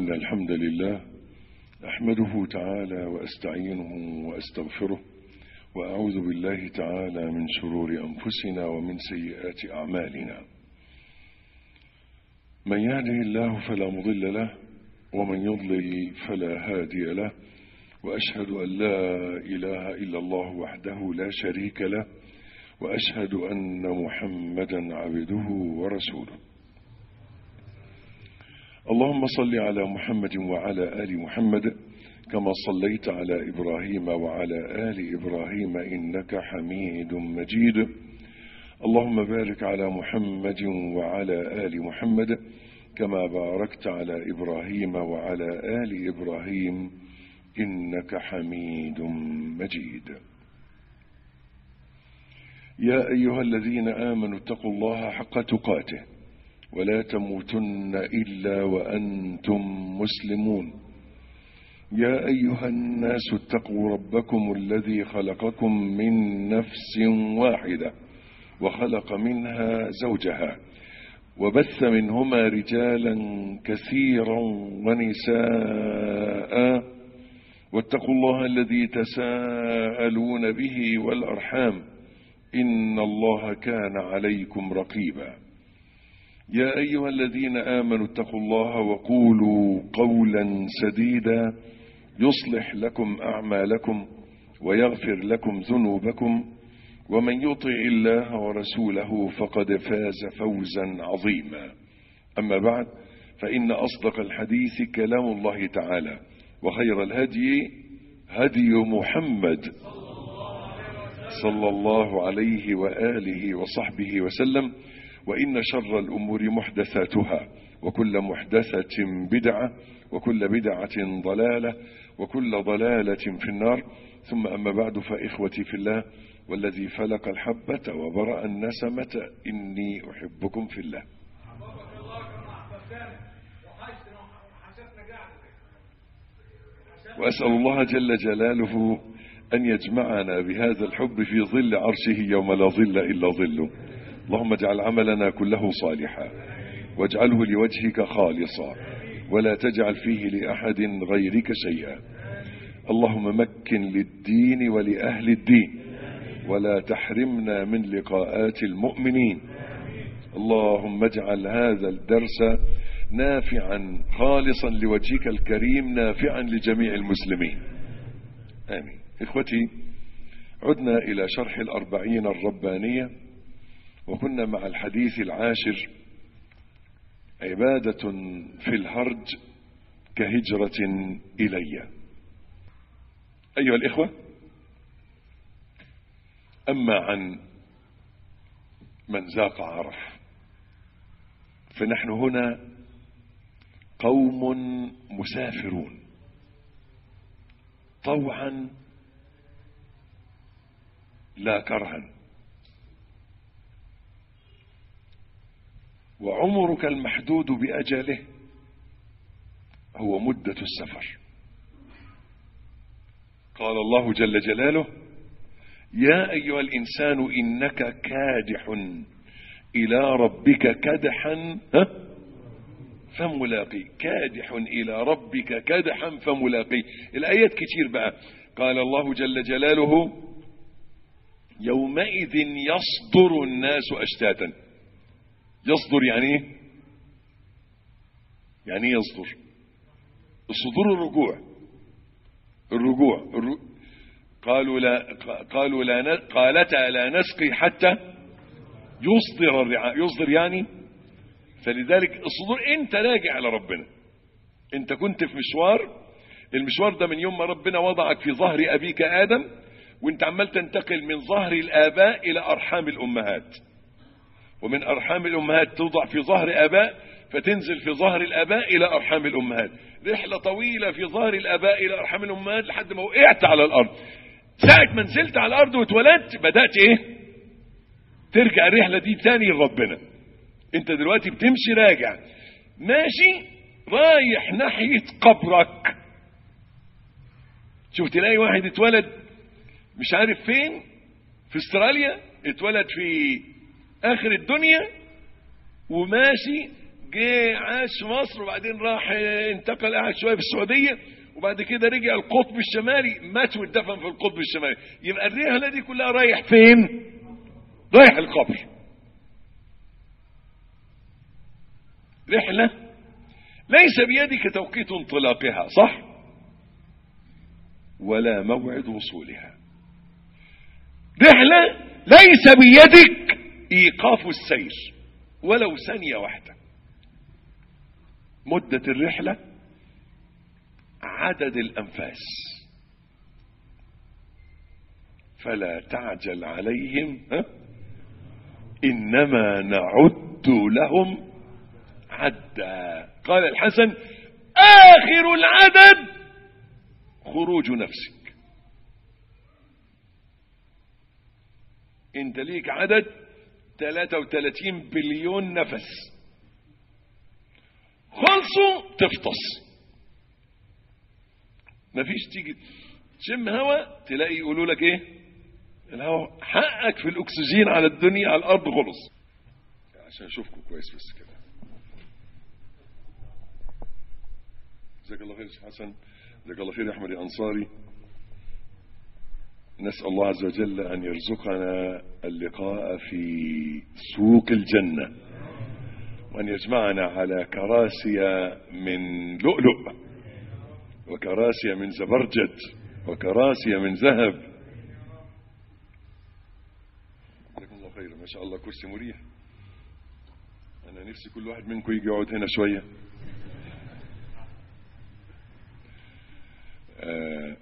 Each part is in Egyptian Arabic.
إن الحمد لله أحمده تعالى وأستعينه وأستغفره وأعوذ بالله تعالى من شرور أنفسنا ومن سيئات أعمالنا من يهده الله فلا مضل له ومن يضلل فلا هادي له وأشهد أن لا إله إلا الله وحده لا شريك له وأشهد أن محمدا عبده ورسوله اللهم صل على محمد وعلى آل محمد كما صليت على إبراهيم وعلى آل إبراهيم إنك حميد مجيد اللهم بارك على محمد وعلى آل محمد كما باركت على إبراهيم وعلى آل إبراهيم إنك حميد مجيد يا أيها الذين آمنوا اتقوا الله حق تقاته ولا تموتن إلا وأنتم مسلمون يا أيها الناس اتقوا ربكم الذي خلقكم من نفس واحدة وخلق منها زوجها وبث منهما رجالا كثيرا ونساء واتقوا الله الذي تساءلون به والأرحام إن الله كان عليكم رقيبا يا أيها الذين آمنوا اتقوا الله وقولوا قولا سديدا يصلح لكم أعمالكم ويغفر لكم ذنوبكم ومن يطع الله ورسوله فقد فاز فوزا عظيما أما بعد فإن أصدق الحديث كلام الله تعالى وخير الهدي هدي محمد صلى الله عليه وآله وصحبه وسلم وإن شر الأمور محدثاتها وكل محدثة بدعة وكل بدعة ضلالة وكل ضلالة في النار ثم أما بعد فإخوتي في الله والذي فلق الحبة وبرأ النسمة إني أحبكم في الله وأسأل الله جل جلاله أن يجمعنا بهذا الحب في ظل عرشه يوم لا ظل إلا ظله اللهم اجعل عملنا كله صالحا واجعله لوجهك خالصا ولا تجعل فيه لأحد غيرك شيئا اللهم مكن للدين ولأهل الدين ولا تحرمنا من لقاءات المؤمنين اللهم اجعل هذا الدرس نافعا خالصا لوجهك الكريم نافعا لجميع المسلمين آمين إخوتي عدنا إلى شرح الأربعين الربانية وكنا مع الحديث العاشر عبادة في الهرج كهجرة إلي أيها الإخوة أما عن من ذاق عرف فنحن هنا قوم مسافرون طوعا لا كرها وعمرك المحدود بأجله هو مدة السفر قال الله جل جلاله يا أيها الإنسان إنك كادح إلى ربك كدحا فملاقي كادح إلى ربك كدحا فملاقي الآيات كتير بقى قال الله جل جلاله يومئذ يصدر الناس أشتاتا يصدر يعني ايه يعني ايه يصدر الصدور الرجوع الرجوع الرجوع قالوا لا قالوا لا قالتا لا نسقي حتى يصدر الرعاء يصدر يعني فلذلك الصدور انت راجع على ربنا انت كنت في مشوار المشوار ده من يوم ما ربنا وضعك في ظهر ابيك ادم وانت عمال تنتقل من ظهر الاباء الى ارحام الامهات ومن ارحام الامهات توضع في ظهر اباء فتنزل في ظهر الاباء الى ارحام الامهات رحله طويله في ظهر الاباء الى ارحام الامهات لحد ما وقعت على الارض ساعه ما نزلت على الارض واتولدت بدات ايه ترجع الرحله دي تاني لربنا انت دلوقتي بتمشي راجع ماشي رايح ناحيه قبرك شوف تلاقي واحد اتولد مش عارف فين في استراليا اتولد في اخر الدنيا وماشي جه عاش في مصر وبعدين راح انتقل قعد شويه في السعوديه وبعد كده رجع القطب الشمالي مات واتدفن في القطب الشمالي يبقى الرحله دي كلها رايح فين؟ رايح القبر رحله ليس بيدك توقيت انطلاقها صح؟ ولا موعد وصولها رحله ليس بيدك ايقاف السير ولو ثانيه واحده مده الرحله عدد الأنفاس فلا تعجل عليهم ها؟ إنما نعد لهم عدا قال الحسن آخر العدد خروج نفسك انت ليك عدد 33 بليون نفس خلصوا تفطس مفيش تيجي تشم هوا تلاقي يقولوا لك ايه الهوا حقك في الاكسجين على الدنيا على الارض خلص عشان اشوفكم كويس بس كده جزاك الله خير يا شيخ حسن جزاك الله خير يا احمد الانصاري نسال الله عز وجل ان يرزقنا اللقاء في سوق الجنه وان يجمعنا على كراسي من لؤلؤ وكراسي من زبرجد وكراسي من ذهب جزاكم الله خيرا ما شاء الله كرسي مريح انا نفسي كل واحد منكم يجي يقعد هنا شويه آه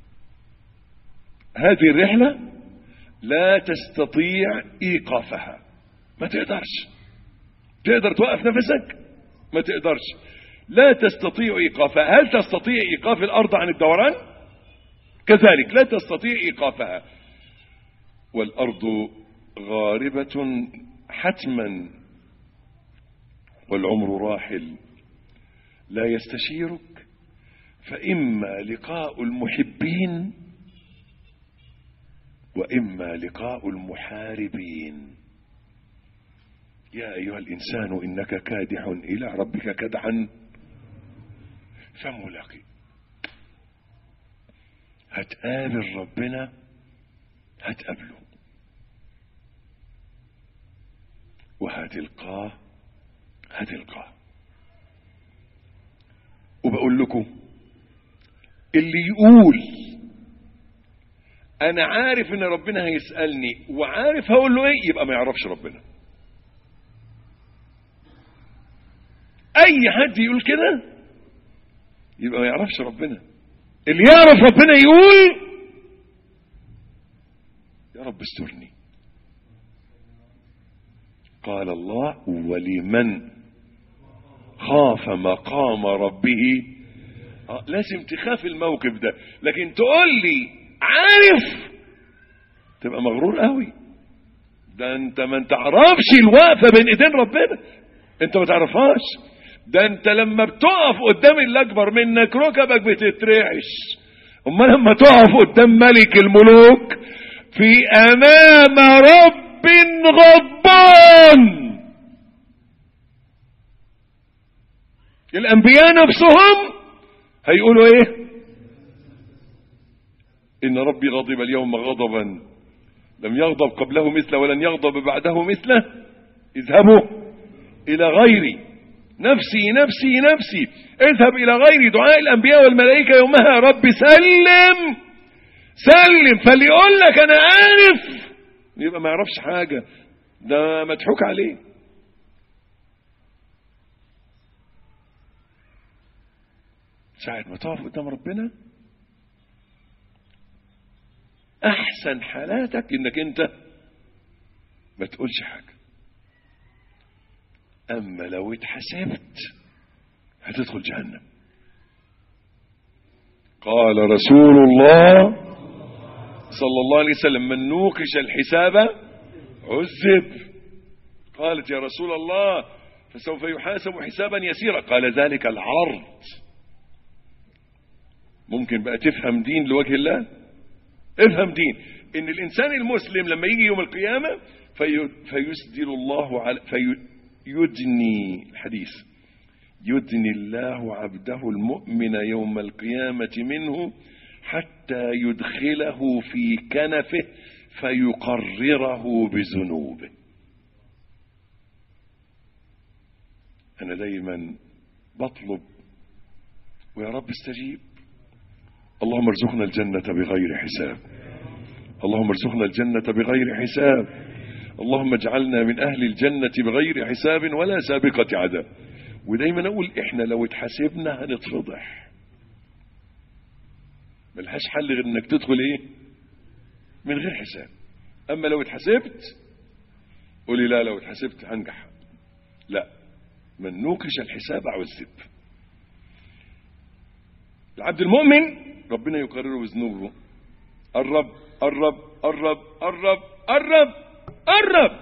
هذه الرحله لا تستطيع ايقافها ما تقدرش تقدر توقف نفسك ما تقدرش لا تستطيع إيقافها هل تستطيع إيقاف الأرض عن الدوران كذلك لا تستطيع إيقافها والأرض غاربة حتما والعمر راحل لا يستشيرك فإما لقاء المحبين وإما لقاء المحاربين يا أيها الإنسان إنك كادح إلى ربك كدحا فملاقي هتقابل ربنا هتقابله وهتلقاه هتلقاه وبقول لكم اللي يقول انا عارف ان ربنا هيسألني وعارف هقول له ايه يبقى ما يعرفش ربنا اي حد يقول كده يبقى ما يعرفش ربنا اللي يعرف ربنا يقول يا رب استرني قال الله ولمن خاف مقام ربه آه لازم تخاف الموقف ده لكن تقول لي عارف تبقى مغرور قوي ده انت ما تعرفش الوقفه بين ايدين ربنا انت ما تعرفهاش ده انت لما بتقف قدام اللي اكبر منك ركبك بتترعش اما لما تقف قدام ملك الملوك في امام رب غضبان الانبياء نفسهم هيقولوا ايه ان ربي غضب اليوم غضبا لم يغضب قبله مثله ولن يغضب بعده مثله اذهبوا الى غيري نفسي نفسي نفسي اذهب الى غير دعاء الانبياء والملائكه يومها رب سلم سلم فاللي يقول لك انا عارف يبقى ما يعرفش حاجه ده مضحوك عليه ساعة ما تقف قدام ربنا احسن حالاتك انك انت ما تقولش حاجه اما لو اتحسبت هتدخل جهنم قال رسول الله صلى الله عليه وسلم من نوقش الحساب عذب قالت يا رسول الله فسوف يحاسب حسابا يسيرا قال ذلك العرض ممكن بقى تفهم دين لوجه الله افهم دين ان الانسان المسلم لما يجي يوم القيامه في فيسدل الله على في يدني الحديث يدني الله عبده المؤمن يوم القيامة منه حتى يدخله في كنفه فيقرره بذنوبه أنا دايما بطلب ويا رب استجيب اللهم ارزقنا الجنة بغير حساب اللهم ارزقنا الجنة بغير حساب اللهم اجعلنا من أهل الجنة بغير حساب ولا سابقة عذاب ودايما أقول إحنا لو اتحاسبنا هنتفضح ملهاش حل غير إنك تدخل إيه من غير حساب أما لو اتحاسبت قولي لا لو اتحاسبت هنجح لا من نوقش الحساب عذب العبد المؤمن ربنا يقرره بذنوبه قرب قرب قرب قرب قرب قرب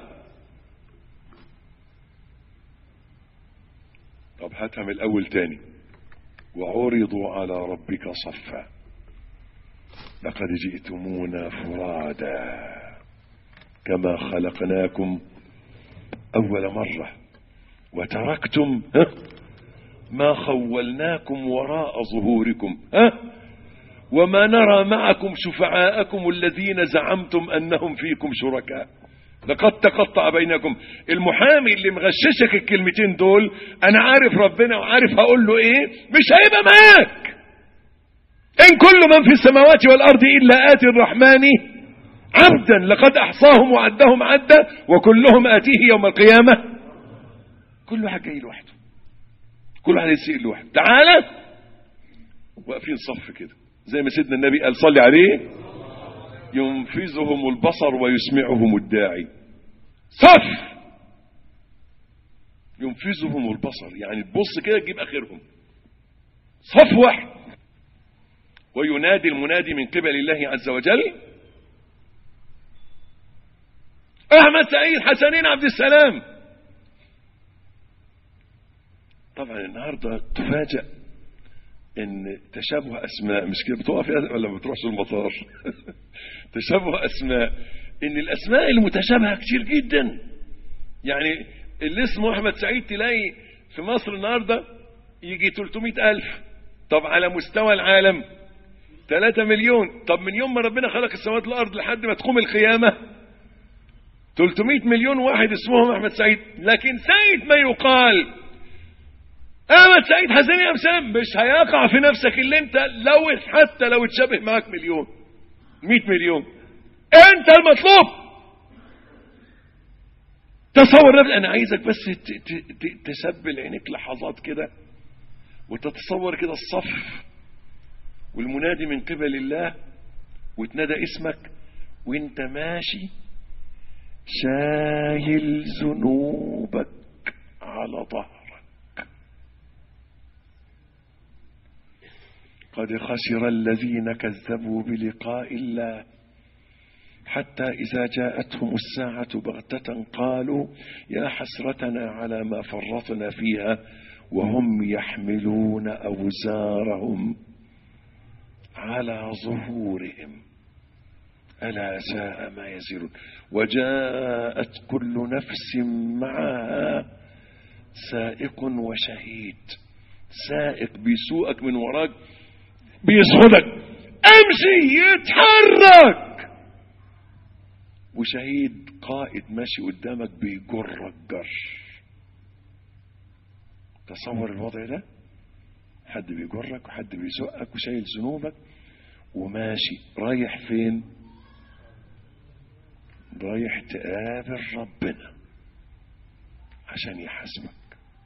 طب هاتها من الاول تاني وعرضوا على ربك صفا لقد جئتمونا فرادا كما خلقناكم اول مره وتركتم ها ما خولناكم وراء ظهوركم ها وما نرى معكم شفعاءكم الذين زعمتم انهم فيكم شركاء لقد تقطع بينكم المحامي اللي مغششك الكلمتين دول انا عارف ربنا وعارف هقول له ايه مش هيبقى معاك ان كل من في السماوات والارض الا اتي الرحمن عبدا لقد احصاهم وعدهم عدا وكلهم اتيه يوم القيامه كل واحد جاي لوحده كل واحد يسيء لوحده تعالى واقفين صف كده زي ما سيدنا النبي قال صلي عليه ينفذهم البصر ويسمعهم الداعي صف ينفذهم البصر يعني تبص كده تجيب اخرهم صف واحد وينادي المنادي من قبل الله عز وجل احمد سعيد حسنين عبد السلام طبعا النهارده تفاجأ ان تشابه اسماء مش كده بتقف ولا ما بتروحش المطار تشابه اسماء ان الاسماء المتشابهه كتير جدا يعني اللي اسمه احمد سعيد تلاقي في مصر النهارده يجي 300 الف طب على مستوى العالم 3 مليون طب من يوم ما ربنا خلق السماوات والارض لحد ما تقوم القيامه 300 مليون واحد اسمهم احمد سعيد لكن سيد ما يقال احمد سعيد حسين يا سلام مش هيقع في نفسك اللي انت لو حتى لو اتشابه معاك مليون 100 مليون انت المطلوب تصور نفسك انا عايزك بس تسبل عينيك لحظات كده وتتصور كده الصف والمنادي من قبل الله وتنادى اسمك وانت ماشي شايل ذنوبك على ظهرك قد خسر الذين كذبوا بلقاء الله حتى إذا جاءتهم الساعة بغتة قالوا يا حسرتنا على ما فرطنا فيها وهم يحملون أوزارهم على ظهورهم ألا ساء ما يزرون وجاءت كل نفس معها سائق وشهيد سائق بيسوقك من وراك بيسعدك امشي يتحرك وشهيد قائد ماشي قدامك بيجرك جر تصور الوضع ده حد بيجرك وحد بيسوقك وشايل ذنوبك وماشي رايح فين رايح تقابل ربنا عشان يحاسبك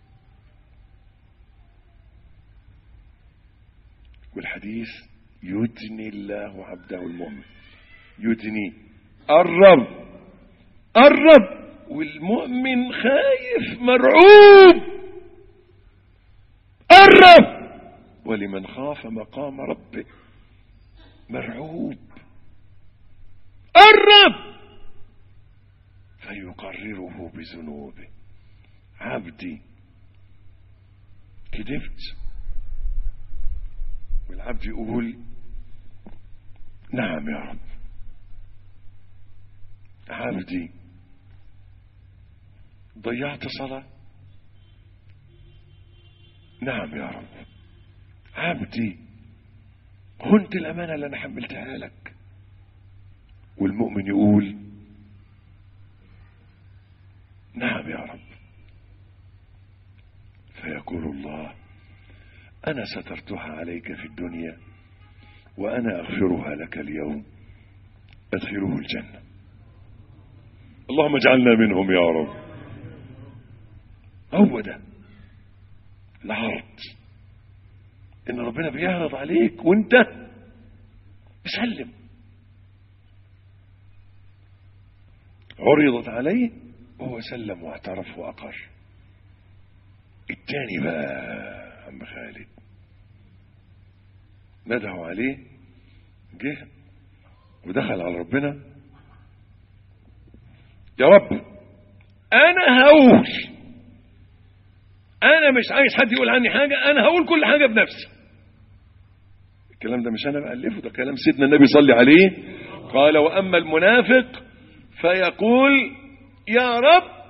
والحديث يدني الله عبده المؤمن يدني قرب قرب والمؤمن خايف مرعوب قرب ولمن خاف مقام ربه مرعوب قرب فيقرره بذنوبه عبدي كذبت والعبد يقول نعم يا رب عبدي ضيعت صلاة نعم يا رب عبدي كنت الأمانة اللي أنا حملتها لك والمؤمن يقول نعم يا رب فيقول الله أنا سترتها عليك في الدنيا وأنا أغفرها لك اليوم أدخله الجنة اللهم اجعلنا منهم يا رب هو ده العرض ان ربنا بيعرض عليك وانت مسلم عرضت عليه وهو سلم واعترف واقر التاني بقى عم خالد ندهوا عليه جه ودخل على ربنا يا رب انا هقول انا مش عايز حد يقول عني حاجه انا هقول كل حاجه بنفسي الكلام ده مش انا بألفه ده كلام سيدنا النبي صلى عليه قال واما المنافق فيقول يا رب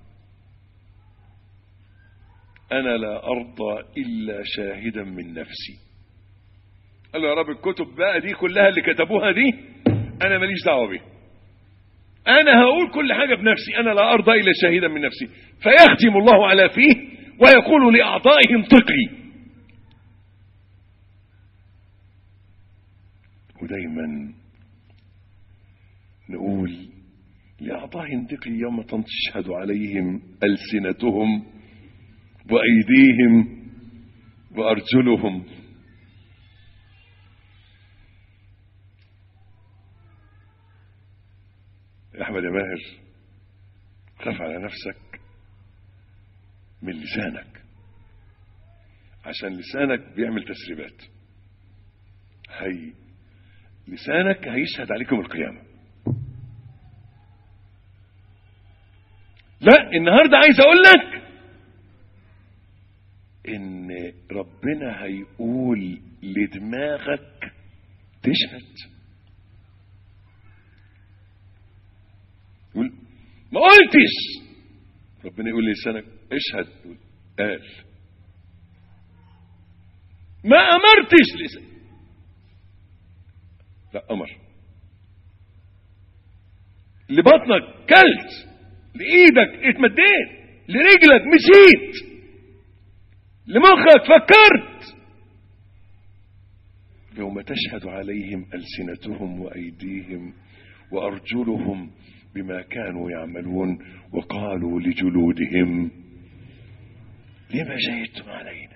انا لا ارضى الا شاهدا من نفسي قال له يا رب الكتب بقى دي كلها اللي كتبوها دي انا ماليش دعوه بيها انا هقول كل حاجه بنفسي انا لا ارضى الا شاهدا من نفسي فيختم الله على فيه ويقول لاعضائه انطقي ودايما نقول لأعضاء انطقي يوم تشهد عليهم ألسنتهم وأيديهم وأرجلهم يا أحمد يا ماهر خاف على نفسك من لسانك عشان لسانك بيعمل تسريبات هي لسانك هيشهد عليكم القيامة لا النهاردة عايز اقول لك ان ربنا هيقول لدماغك تشهد يقول ما قلتش ربنا يقول لسانك اشهد قال ما امرتش لسانك لا امر لبطنك كلت لايدك اتمديت لرجلك مشيت لمخك فكرت يوم تشهد عليهم السنتهم وايديهم وارجلهم بما كانوا يعملون وقالوا لجلودهم لما شهدتم علينا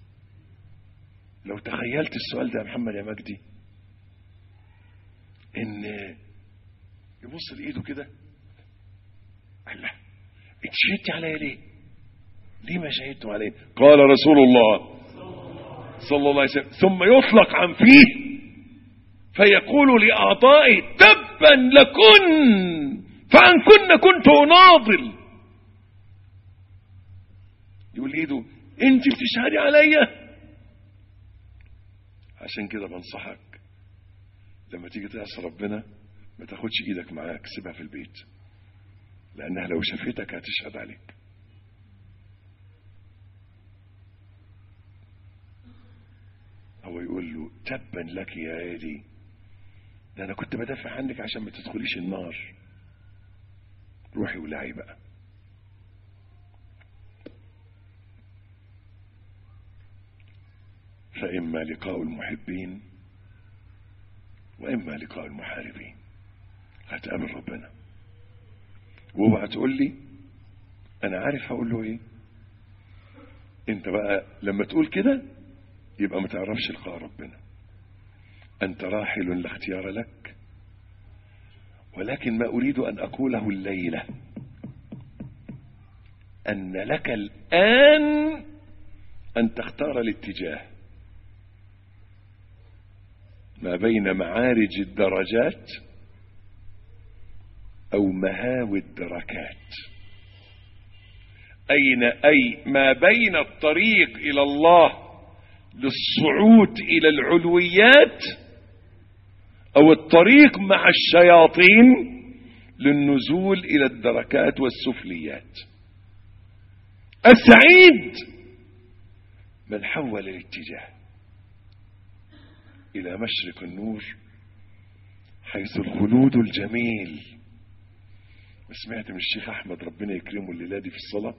لو تخيلت السؤال ده يا محمد يا مجدي ان يبص لايده كده الله اتشهدت عليا ليه ليه ما شهدتم عليا قال رسول الله صلى الله عليه وسلم ثم يطلق عن فيه فيقول لأعضائه تبا لكن فعن كن كنت أناضل يقول ايده انت بتشهدي عليا عشان كده بنصحك لما تيجي تعصي ربنا ما تاخدش ايدك معاك سيبها في البيت لانها لو شافتك هتشهد عليك هو يقول له تبا لك يا ايدي ده انا كنت بدافع عنك عشان ما تدخليش النار روحي ولعي بقى فإما لقاء المحبين وإما لقاء المحاربين هتقابل ربنا واوعى تقول لي أنا عارف هقول له إيه أنت بقى لما تقول كده يبقى ما تعرفش لقاء ربنا أنت راحل لا اختيار لك ولكن ما أريد أن أقوله الليلة أن لك الآن أن تختار الاتجاه ما بين معارج الدرجات أو مهاوي الدركات أين أي ما بين الطريق إلى الله للصعود إلى العلويات أو الطريق مع الشياطين للنزول إلى الدركات والسفليات السعيد من حول الاتجاه إلى مشرق النور حيث الخلود الجميل سمعت من الشيخ أحمد ربنا يكرمه الليلة دي في الصلاة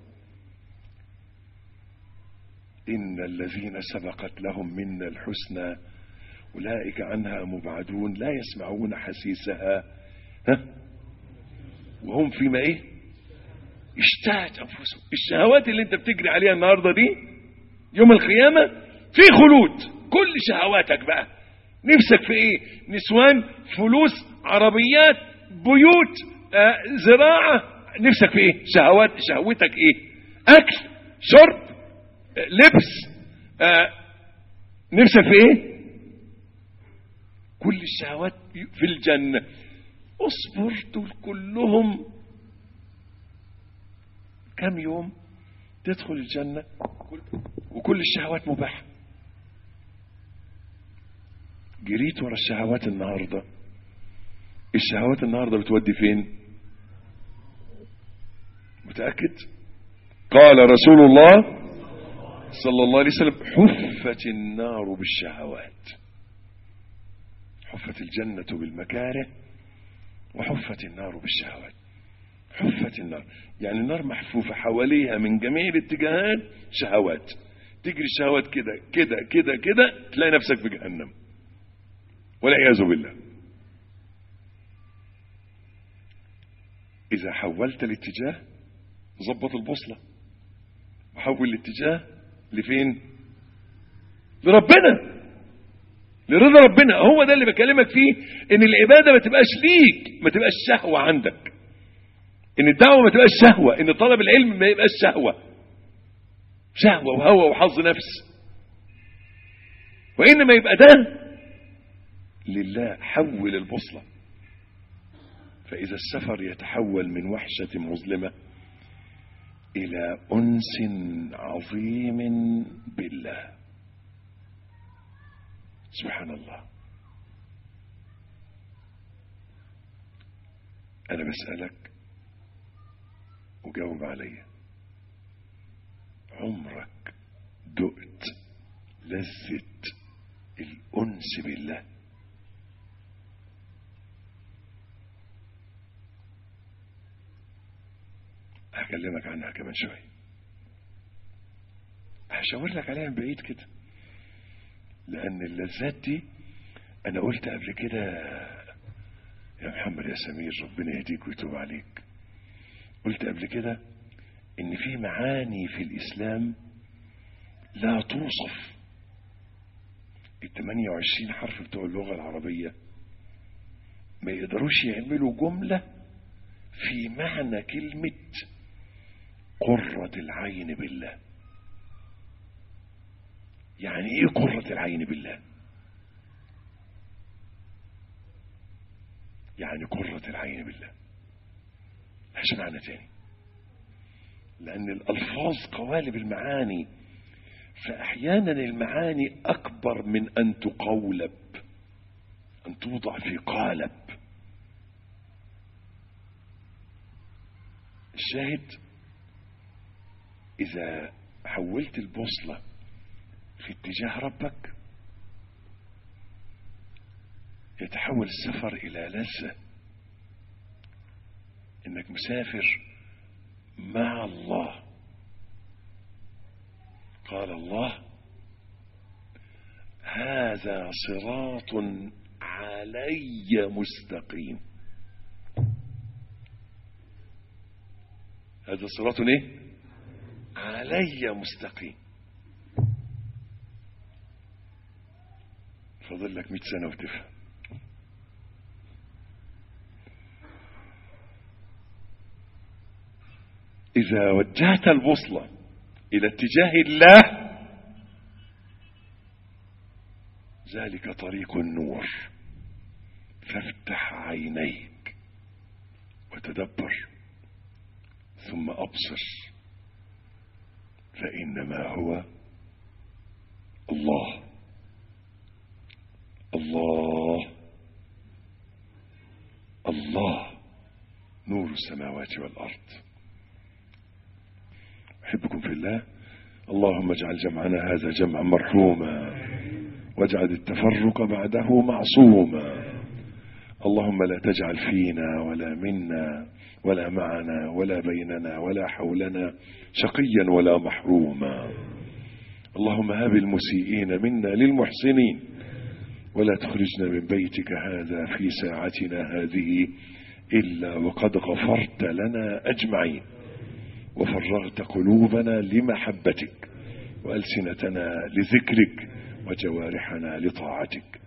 إن الذين سبقت لهم منا الحسنى أولئك عنها مبعدون لا يسمعون حسيسها ها وهم فيما إيه اشتهت أنفسهم الشهوات اللي انت بتجري عليها النهاردة دي يوم القيامة في خلود كل شهواتك بقى نفسك في ايه نسوان فلوس عربيات بيوت آه زراعة نفسك في ايه شهوات شهوتك ايه اكل شرب آه لبس آه نفسك في ايه كل الشهوات في الجنة اصبر دول كلهم كم يوم تدخل الجنة وكل الشهوات مباحة جريت ورا الشهوات النهاردة الشهوات النهاردة بتودي فين متأكد قال رسول الله صلى الله عليه وسلم حفت النار بالشهوات حفت الجنة بالمكاره وحفت النار بالشهوات حفت النار يعني النار محفوفة حواليها من جميع الاتجاهات شهوات تجري الشهوات كده كده كده كده تلاقي نفسك في جهنم والعياذ بالله إذا حولت الاتجاه ظبط البوصلة وحول الاتجاه لفين لربنا لرضا ربنا هو ده اللي بكلمك فيه ان العبادة ما تبقاش ليك ما تبقاش شهوة عندك ان الدعوة ما تبقاش شهوة ان طلب العلم ما يبقاش شهوة شهوة وهوى وحظ نفس وانما يبقى ده لله حول البوصلة فإذا السفر يتحول من وحشة مظلمة إلى أنس عظيم بالله سبحان الله أنا بسألك وجاوب عليا عمرك دقت لذة الأنس بالله هكلمك عنها كمان شوية هشاور لك عليها من بعيد كده لأن اللذات دي أنا قلت قبل كده يا محمد يا سمير ربنا يهديك ويتوب عليك قلت قبل كده إن في معاني في الإسلام لا توصف ال 28 حرف بتوع اللغة العربية ما يقدروش يعملوا جملة في معنى كلمة قرة العين بالله يعني ايه قرة العين بالله يعني قرة العين بالله مش معنى تاني لأن الألفاظ قوالب المعاني فأحيانا المعاني أكبر من أن تقولب أن توضع في قالب الشاهد إذا حولت البوصلة في اتجاه ربك يتحول السفر إلى لذة إنك مسافر مع الله قال الله هذا صراط علي مستقيم هذا صراط ايه علي مستقيم فاضل لك 100 سنه وتفهم اذا وجهت البوصله الى اتجاه الله ذلك طريق النور فافتح عينيك وتدبر ثم أبصر فإنما هو الله الله الله نور السماوات والأرض أحبكم في الله اللهم اجعل جمعنا هذا جمعا مرحوما واجعل التفرق بعده معصوما اللهم لا تجعل فينا ولا منا ولا معنا ولا بيننا ولا حولنا شقيا ولا محروما اللهم هب المسيئين منا للمحسنين ولا تخرجنا من بيتك هذا في ساعتنا هذه إلا وقد غفرت لنا أجمعين وفرغت قلوبنا لمحبتك وألسنتنا لذكرك وجوارحنا لطاعتك